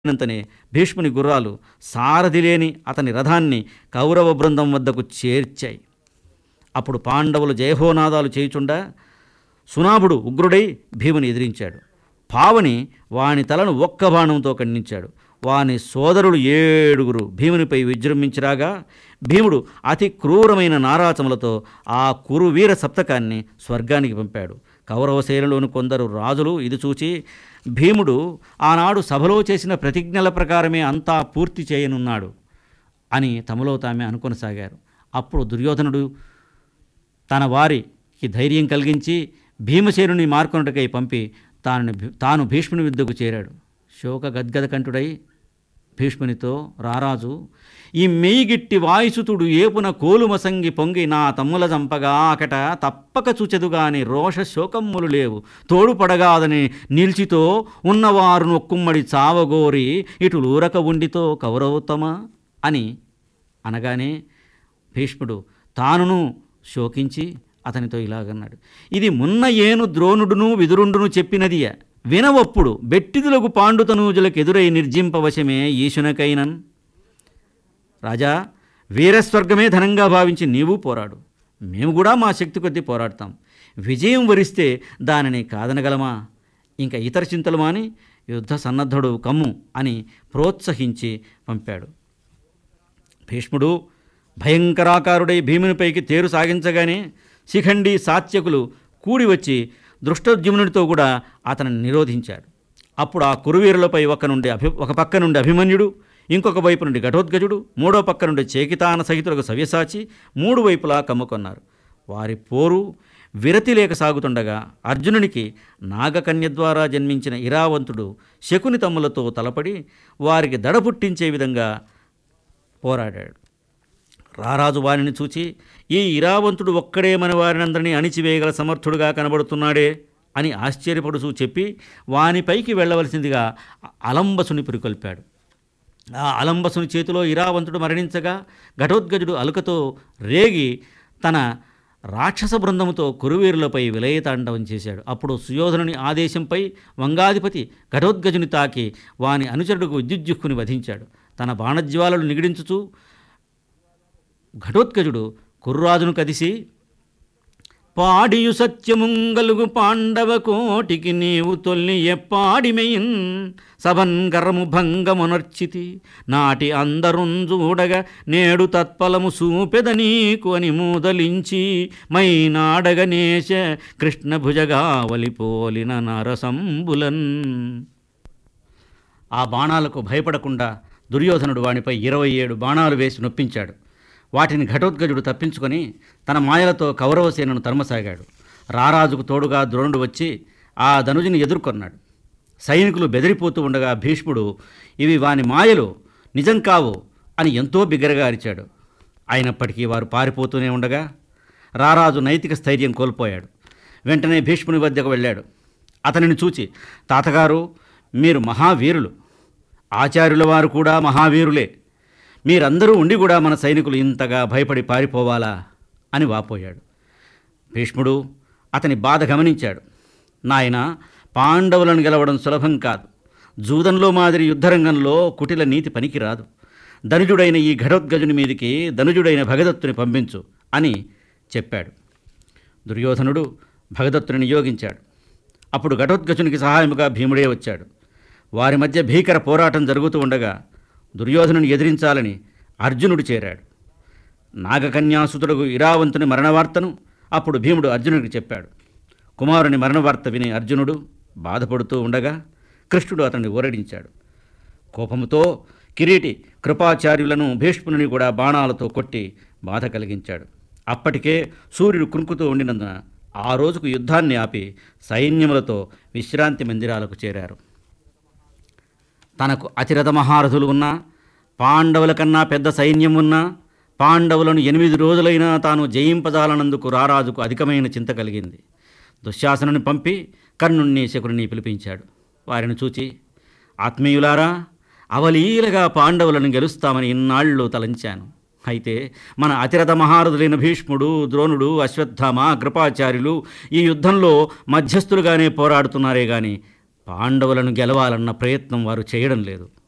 నంతనే భీష్ముని గుర్రాలు సారథి లేని అతని రథాన్ని కౌరవ బృందం వద్దకు చేర్చాయి అప్పుడు పాండవులు జయహోనాదాలు చేయుచుండా సునాభుడు ఉగ్రుడై భీముని ఎదిరించాడు పావని వాని తలను ఒక్క బాణంతో ఖండించాడు వాని సోదరులు ఏడుగురు భీమునిపై విజృంభించిరాగా భీముడు అతి క్రూరమైన నారాచములతో ఆ కురువీర సప్తకాన్ని స్వర్గానికి పంపాడు కౌరవ సేనలోని కొందరు రాజులు ఇది చూచి భీముడు ఆనాడు సభలో చేసిన ప్రతిజ్ఞల ప్రకారమే అంతా పూర్తి చేయనున్నాడు అని తమలో తామే అనుకొనసాగారు అప్పుడు దుర్యోధనుడు తన వారికి ధైర్యం కలిగించి భీమసేనుని మార్కొనటకై పంపి తాను తాను భీష్ముని విద్యకు చేరాడు శోక గద్గద కంఠుడై భీష్మునితో రారాజు ఈ మెయ్యిగిట్టి వాయుసుతుడు ఏపున కోలుమసంగి పొంగి నా తమ్ముల చంపగా అకట తప్పక చూచెదుగాని రోష శోకమ్ములు లేవు తోడుపడగాదని నిల్చితో ఉన్నవారు నొక్కుమ్మడి చావగోరి ఇటు లూరక ఉండితో కౌరవతమా అని అనగానే భీష్ముడు తానును శోకించి అతనితో ఇలాగన్నాడు ఇది మున్న ఏను ద్రోణుడును విదురుండును చెప్పినదియ వినవప్పుడు బెట్టిదులకు పాండుతనూజులకు ఎదురై నిర్జింపవశమే ఈశునకైనన్ రాజా వీరస్వర్గమే ధనంగా భావించి నీవు పోరాడు మేము కూడా మా శక్తి కొద్దీ పోరాడతాం విజయం వరిస్తే దానిని కాదనగలమా ఇంకా ఇతర చింతలు మాని యుద్ధ సన్నద్ధుడు కమ్ము అని ప్రోత్సహించి పంపాడు భీష్ముడు భయంకరాకారుడై భీమునిపైకి తేరు సాగించగానే శిఖండి సాత్యకులు కూడి వచ్చి దృష్టద్యుమ్నుడితో కూడా అతనిని నిరోధించాడు అప్పుడు ఆ కురువీరులపై ఒక నుండి అభి ఒక పక్క నుండి అభిమన్యుడు ఇంకొక వైపు నుండి ఘటోద్గజుడు మూడో పక్క నుండి చేకితాన సహితులకు సవ్యసాచి మూడు వైపులా కమ్ముకొన్నారు వారి పోరు విరతి లేక సాగుతుండగా అర్జునునికి నాగకన్య ద్వారా జన్మించిన ఇరావంతుడు శకుని తమ్ములతో తలపడి వారికి దడ పుట్టించే విధంగా పోరాడాడు రారాజు వారిని చూచి ఈ ఇరావంతుడు ఒక్కడే మన వారినందరినీ అణిచివేయగల సమర్థుడుగా కనబడుతున్నాడే అని ఆశ్చర్యపడుచూ చెప్పి వానిపైకి వెళ్ళవలసిందిగా అలంబసుని పురికొల్పాడు ఆ అలంబసుని చేతిలో ఇరావంతుడు మరణించగా ఘటోద్గజుడు అలుకతో రేగి తన రాక్షస బృందముతో కురువీరులపై విలయతాండవం చేశాడు అప్పుడు సుయోధనుని ఆదేశంపై వంగాధిపతి ఘటోద్గజుని తాకి వాని అనుచరుడుకు విద్యుజ్జుక్కుని వధించాడు తన బాణజ్వాలలు నిగిడించుచూ ఘటోత్కజుడు కుర్రాజును కదిసి పాడియు సత్యముంగలుగు పాండవ కోటికి నీవు తొల్లి ఎప్పాడిమెయిన్ సభన్ గరము భంగమునర్చితి నాటి అందరున్ చూడగా నేడు తత్ఫలము సూపెద నీకు అని మూదలించి మైనాడగనేశ కృష్ణ భుజగా వలిపోలిన నరసంబులన్ ఆ బాణాలకు భయపడకుండా దుర్యోధనుడు వానిపై ఇరవై ఏడు బాణాలు వేసి నొప్పించాడు వాటిని ఘటోద్గజుడు తప్పించుకొని తన మాయలతో కౌరవసేనను తరుమసాగాడు రారాజుకు తోడుగా ద్రోణుడు వచ్చి ఆ ధనుజుని ఎదుర్కొన్నాడు సైనికులు బెదిరిపోతూ ఉండగా భీష్ముడు ఇవి వాని మాయలు నిజం కావు అని ఎంతో బిగ్గరగా అరిచాడు అయినప్పటికీ వారు పారిపోతూనే ఉండగా రారాజు నైతిక స్థైర్యం కోల్పోయాడు వెంటనే భీష్ముని వద్దకు వెళ్ళాడు అతనిని చూచి తాతగారు మీరు మహావీరులు ఆచార్యుల వారు కూడా మహావీరులే మీరందరూ ఉండి కూడా మన సైనికులు ఇంతగా భయపడి పారిపోవాలా అని వాపోయాడు భీష్ముడు అతని బాధ గమనించాడు నాయన పాండవులను గెలవడం సులభం కాదు జూదంలో మాదిరి యుద్ధరంగంలో కుటిల నీతి పనికిరాదు ధనుజుడైన ఈ ఘటోద్గజుని మీదికి ధనుజుడైన భగదత్తుని పంపించు అని చెప్పాడు దుర్యోధనుడు భగదత్తుని నియోగించాడు అప్పుడు ఘటోద్గజునికి సహాయముగా భీముడే వచ్చాడు వారి మధ్య భీకర పోరాటం జరుగుతూ ఉండగా దుర్యోధనుని ఎదిరించాలని అర్జునుడు చేరాడు నాగకన్యాసుతుడుగు ఇరావంతుని మరణవార్తను అప్పుడు భీముడు అర్జునుడికి చెప్పాడు కుమారుని మరణవార్త విని అర్జునుడు బాధపడుతూ ఉండగా కృష్ణుడు అతన్ని ఊరడించాడు కోపముతో కిరీటి కృపాచార్యులను భీష్ముని కూడా బాణాలతో కొట్టి బాధ కలిగించాడు అప్పటికే సూర్యుడు కృంకుతూ ఉండినందున ఆ రోజుకు యుద్ధాన్ని ఆపి సైన్యములతో విశ్రాంతి మందిరాలకు చేరారు తనకు అతిరథ మహారథులు ఉన్నా పాండవుల కన్నా పెద్ద సైన్యం ఉన్నా పాండవులను ఎనిమిది రోజులైనా తాను జయింపజాలనందుకు రారాజుకు అధికమైన చింత కలిగింది దుశ్శాసనుని పంపి కర్ణుణ్ణి శకుని పిలిపించాడు వారిని చూచి ఆత్మీయులారా అవలీలగా పాండవులను గెలుస్తామని ఇన్నాళ్ళు తలంచాను అయితే మన అతిరథ మహారథులైన భీష్ముడు ద్రోణుడు అశ్వత్థామ కృపాచార్యులు ఈ యుద్ధంలో మధ్యస్థులుగానే పోరాడుతున్నారే గాని పాండవులను గెలవాలన్న ప్రయత్నం వారు చేయడం లేదు